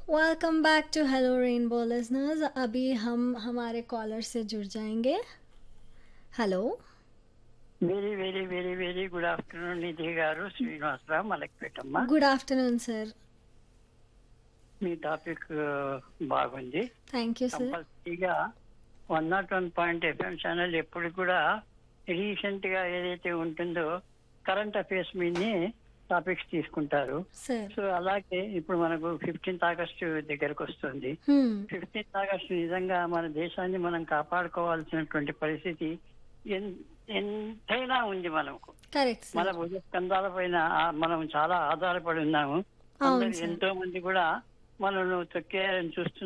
welcome back to hello rainbow listeners अभी हम हमारे कॉलर से जुड़ जाएंगे hello very very very very good afternoon Nidhi garu Srinivasarao మలక్పేటమ్మ गुड आफ्टरनून सर మీ టాపిక్ బాగుంది थैंक यू सर కంపల్సరీగా one not one point FM channel ఎప్పుడు కూడా రీసెంట్ గా ఏదైతే ఉంటుందో కరెంట్ అఫైర్స్ మీదనే టాపిక్స్ తీసుకుంటారు सर సో అలాగే ఇప్పుడు మనకు ఫిఫ్టీన్త్ ఆగస్టు దగ్గరకు వస్తుంది हम्म ఫిఫ్టీన్త్ ఆగస్టు నిజంగా మన దేశాన్ని మనం కాపాడుకోవాల్సినటువంటి పరిస్థితి ఎన్- ఎంతైనా ఉంది మనకు करेक्ट మన सर భుజ స్కంధాల పైన ఆ- మనం చాలా ఆధారపడి ఉన్నాము అవును అందరు సార్ ఎంతో మంది కూడా మనల్ని తొక్కేయాలని చూస్తున్నారు